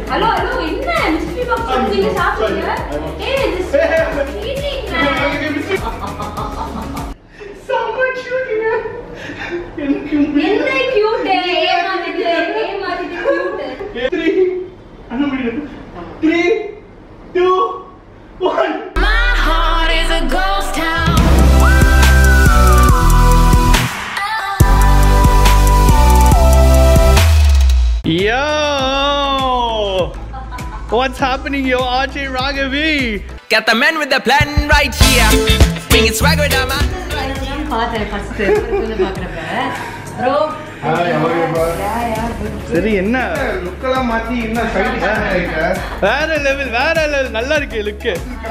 Hello hello என்ன mystery box கொடுத்தீங்க சாப்பிடுங்க ஏய் this cheating man என்ன கியூட் ஏமாத்திட்டு ஏமாத்திட்டு cute My heart is a ghost town. Yo! What's happening, yo? RJ Raghavi? Got the man with the plan right here. Bring it swag with the man. பார்த்தேன் first வந்து பாக்குறப்ப bro சரி என்ன லுக்கெல்லாம் மாத்தி என்ன சைடு வேற லெவல் வேற level நல்லா இருக்கு லுக்கு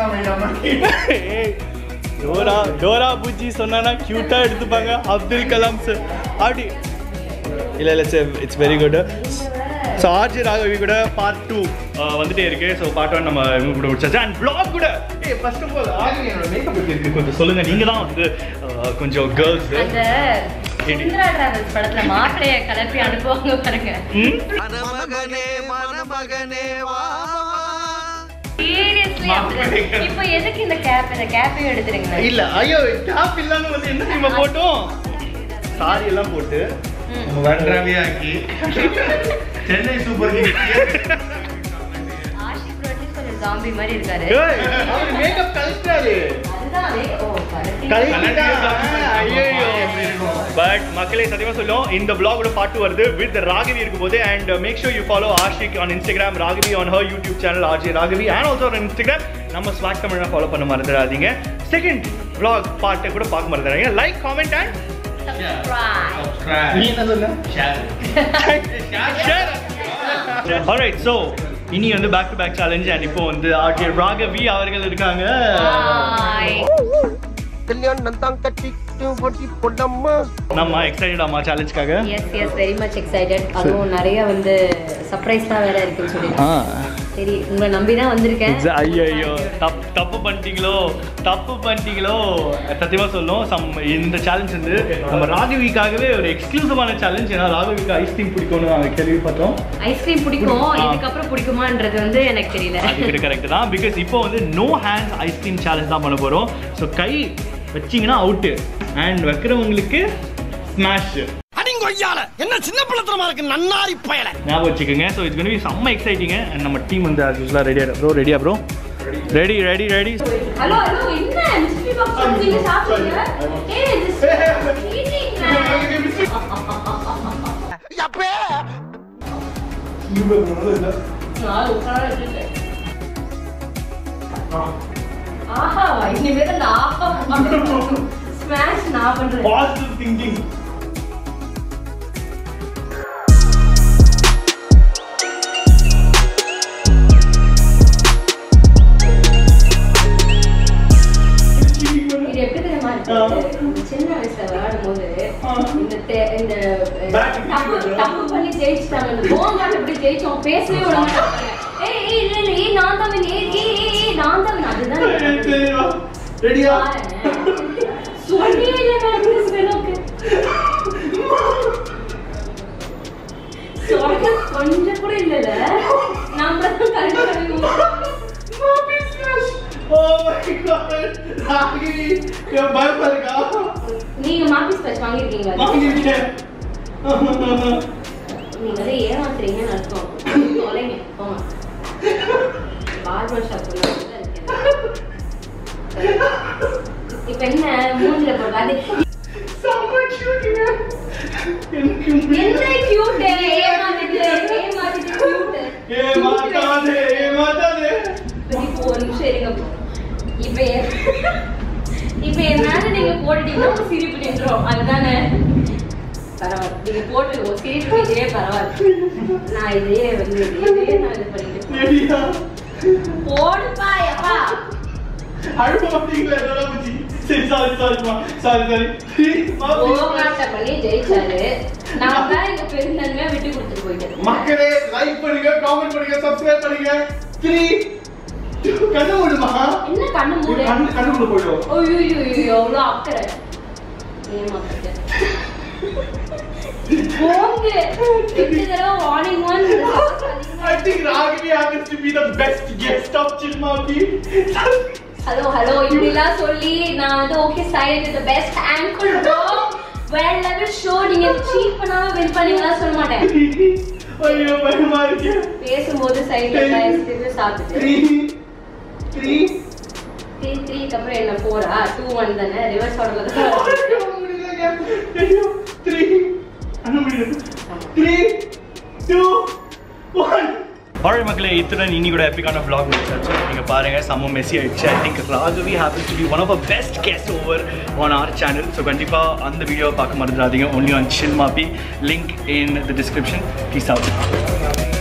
டோரா டோரா பூஜி சொன்னா கியூட்டா எடுத்துப்பாங்க அப்துல் கலாம் சார் அப்படி இல்ல இல்ல sir it's very good so RG Raghavi கூட பார்ட் டூ வந்துட்டே இருக்கு ஸோ பார்ட் ஒன் நம்ம இவங்க கூட முடிச்சாச்சு அண்ட் vlog கூட a first of all RG என்னோட மேக்கப் எப்படி இருக்கு கொஞ்சம் சொல்லுங்க நீங்க தான் வந்து uh, கொஞ்சம் கேர்ள்ஸ் அந்த இந்திரா டிராவல்ஸ் படத்துல மாப்பிளைய கிளப்பி அனுப்புவாங்க பாருங்க மணமகனே மணமகனே வா சீரியஸ்லி இப்போ எதுக்கு இந்த கேப் இந்த கேப்பையும் எடுத்துருங்க இல்ல ஐயோ டாப் இல்லாம வந்து என்ன தெரியுமா போட்டோம் சாரி எல்லாம் போட்டு நம்ம வண்டரவியாக்கி சென்னை சூப்பர் கிங்ஸ் ஆஷிக் ரோட்டி கொஞ்சம் ஜாம்பி மாதிரி இருக்காரு ஏய், அவரு மேக்கப் கழிச்சிட்டாரு அதுதான் வே- ஓ கரெக்ட் பட் மக்களே சத்தியமா சொல்லும் இந்த vlog பாட்டு வருது வித் ராகவி இருக்கும் போது and make sure you follow Ashiq on Instagram Raghavi on her YouTube channel RG Raghavi and also on Instagram நம்ம ஸ்வாக் தமிழ் ஃபாலோ பண்ண மறந்துடாதீங்க செகண்ட் vlog பாட்டை கூட பார்க்க மறந்துடாதீங்க லைக் காமெண்ட் அண்ட் சப்ஸ்கிரைப் நீ என்ன சொன்ன ஆல்ரைட் ஸோ இனி வந்து back to back challenge and இப்போ வந்து ஆர்ஜே ராகவி அவர்கள் இருக்காங்க பாய் கல்யாணம் தான் கட்டிட்டு பொட்டி பொண்ணம்மா நம்ம எக்ஸைட்டட் அம்மா சேலஞ்சுக்காக yes yes very much excited அதுவும் நிறைய வந்து சர்ப்ரைஸ் தான் வேற இருக்குன்னு சொல்லிட்டு சரி உங்களை நம்பி தான் வந்திருக்கேன் ஐயோ தப்பு தப்பு பண்ணிட்டீங்களோ தப்பு பண்ணிட்டீங்களோ சத்தியமா சொல்லும் சம் இந்த சேலஞ்ச் வந்து நம்ம ராகவிக்காகவே ஒரு எக்ஸ்க்ளூசிவான சேலஞ்ச் ஏன்னா ராகவிக்கு ஐஸ்கிரீம் பிடிக்கும்னு நாங்கள் கேள்விப்பட்டோம் ஐஸ்கிரீம் பிடிக்கும் ஆ. இதுக்கப்புறம் பிடிக்குமான்றது வந்து எனக்கு தெரியல அது கரெக்ட் தான் பிகாஸ் இப்போ வந்து நோ ஹேண்ட்ஸ் ஐஸ்கிரீம் சேலஞ்ச் தான் பண்ண போகிறோம் ஸோ கை வச்சிங்கன்னா அவுட்டு அண்ட் வைக்கிறவங்களுக்கு ஸ்மாஷ் அடிங்கொய்யால என்ன சின்ன பிள்ளைத்தனமா இருக்கு நன்னாரி பயல ஞாபகம் வச்சுக்கோங்க ஸோ இட்ஸ் கனி செம்ம எக்ஸைட்டிங்க அண்ட் நம்ம டீம் வந்து as usual ரெடியா ப்ரோ ரெடியா bro ready ready ready hello hello என்ன மிஸ்ட்ரி பாக்ஸ் கொடுத்தீங்க சாப்பிடுங்க ஏய் this cheating man அப்பே நான் உட்கார வச்சிருக்கேன் ஆஹா இனிமேல் அந்த ஆஹா ஸ்மாஷ் நான் பண்றேன் பாசிட்டிவ் திங்கிங் இது எப்படி தெரியுமா இருக்கு? சின்ன வயசுல விளையாடும் போது இந்த தே- இந்த Bat தப்பு தப்பு பண்ணி ஜெயிச்சுட்டாங்க இந்த போங்காட்டு எப்படி ஜெயிச்சோம் பேசவே விட மாட்டாங்க ஏய் ஏய் இல்ல இல்ல ஏய் நான் தான் win. ஏய் ஏய் ஏய், ஏய் நான் தான் win. அதுதான் ரெடியா சொல்லவே இல்லை நான் கிறிஸ் வெலோக்கு சொல்ல கொஞ்சம் கூட இல்லைல்ல நம்ம தான் கரெக்டாக ஓ மை காட் ராகவி என் பயமா இருக்கா நீங்க மாப்பி ஸ்பெச் வாங்கியிருக்கீங்களா வாங்கிருக்கேன் நீங்க வந்து ஏமாத்துறீங்கன்னு அர்த்தம் தொலைங்க போங்க பார்பர் ஷாப் இப்ப என்ன மூஞ்சில போடாது செம்ம கியூட்டுங்க எனக்கு என்ன கியூட் ஏமாத்திட்டு ஏமாத்திட்டு கியூட் ஏமாத்தாதே ஏமாத்தாதே இப்போ ஒரு நிமிஷம் இருங்க இப்ப என்- இப்ப என் மேல நீங்க போட்டுட்டீங்கன்னா உங்க சிரிப்பு நின்றோம் அதுதானே பரவாயில்ல நீங்க போட்டு உங்க சிரிப்பு இதே பரவாயில்ல நான் இதையே வந்து இதையே நான் இது பண்ணிட்டு ரெடியா போடுப்பா எப்பா அழுவ மாட்டீங்களா இதெல்லாம் பத்தி சரி சாரி சாரிமா சாரி சாரி போராட்ட பண்ணி ஜெயிச்சாரு நான் தான் எங்க பெருந்தன்மையா விட்டு கொடுத்துட்டு போயிட்டேன் மக்களே லைக் பண்ணுங்க காமெண்ட் பண்ணுங்க சப்ஸ்கிரைப் பண்ணுங்க த்ரீ கண்ணு விடுமா என்ன கண்ணு மூடு கண்ணு கண்ணுக்குள்ள போயிடும் ஐயோ எவ்வளவு அக்கறை ஏமாத்திட்டேன் போங்க ரெண்டு தடவை warning one I think Ragini happens to be the best guest of Chilmapi. Hello hello இப்படிலாம் சொல்லி நான் வந்து okay silent the best anchor bro வேற லெவல் ஷோ நீங்க சீட் பண்ணாம வின் பண்ணீங்களா சொல்ல மாட்டேன் ஐயோ பயமா இருக்கு பேசும்போது சைடுல கைஸ் சாப்பிட்டு த்ரீ த்ரீ த்ரீ த்ரீக்கு அப்புறம் என்ன ஃபோரா டூ ஒன் தானே ரிவர்ஸ் ஆர்டர்ல தான் ஐயோ த்ரீ அண்ணா முடியுது த்ரீ டூ ஒன் ஆல்ரெடி மக்களே இத்துடன் இனி கூட எப்பிக்கான vlog முடிச்சாச்சு நீங்கள் பாருங்க செம்ம மெஸ்ஸி ஆயிடுச்சு I think Raghavi happens to be one of a best guest over on our channel so கண்டிப்பாக அந்த வீடியோவை பார்க்க மறந்துடாதீங்க ஒன்லி ஆன் ஷில் மாப்பி link in the description peace out